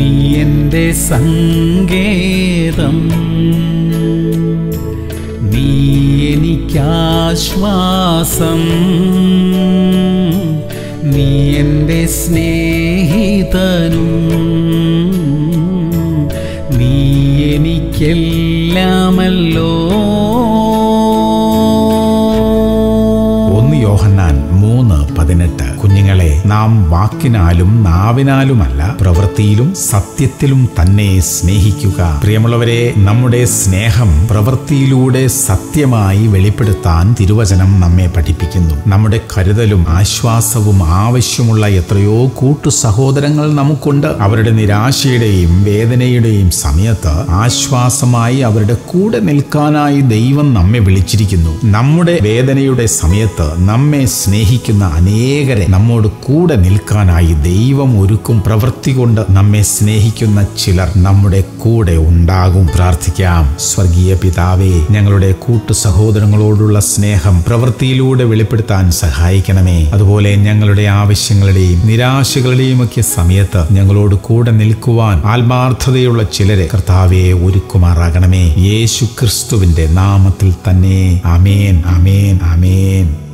എൻ്റെ സങ്കേതം നീ എനിക്കാശ്വാസം നീ എൻ്റെ സ്നേഹിതനും നീ എനിക്കെല്ലാമല്ലോ ഒന്ന് യോഹന്നാൻ മൂന്ന് പതിനെട്ട് കുഞ്ഞുങ്ങളെ നാം വാക്കിനാലും നാവിനാലുമല്ല പ്രവൃത്തിയിലും സത്യത്തിലും തന്നെ സ്നേഹിക്കുക പ്രിയമുള്ളവരെ നമ്മുടെ സ്നേഹം പ്രവൃത്തിയിലൂടെ സത്യമായി വെളിപ്പെടുത്താൻ തിരുവചനം നമ്മെ പഠിപ്പിക്കുന്നു നമ്മുടെ കരുതലും ആശ്വാസവും ആവശ്യമുള്ള എത്രയോ കൂട്ടു സഹോദരങ്ങൾ നമുക്കുണ്ട് അവരുടെ നിരാശയുടെയും വേദനയുടെയും സമയത്ത് ആശ്വാസമായി അവരുടെ കൂടെ നിൽക്കാനായി ദൈവം നമ്മെ വിളിച്ചിരിക്കുന്നു നമ്മുടെ വേദനയുടെ സമയത്ത് നമ്മെ സ്നേഹിക്കുന്ന അനേകരെ നമ്മോട് കൂടെ നിൽക്കാനായി ദൈവം ഒരുക്കും പ്രവൃത്തി കൊണ്ട് നമ്മെ സ്നേഹിക്കുന്ന ചിലർ നമ്മുടെ കൂടെ ഉണ്ടാകും പ്രാർത്ഥിക്കാം സ്വർഗീയ പിതാവേ ഞങ്ങളുടെ കൂട്ടു സഹോദരങ്ങളോടുള്ള സ്നേഹം പ്രവൃത്തിയിലൂടെ വെളിപ്പെടുത്താൻ സഹായിക്കണമേ അതുപോലെ ഞങ്ങളുടെ ആവശ്യങ്ങളുടെയും നിരാശകളുടെയും ഒക്കെ സമയത്ത് ഞങ്ങളോട് കൂടെ നിൽക്കുവാൻ ആത്മാർത്ഥതയുള്ള ചിലരെ കർത്താവെ ഒരുക്കുമാറാകണമേ യേശു ക്രിസ്തുവിന്റെ നാമത്തിൽ തന്നെ അമേൻ അമേൻ അമേൻ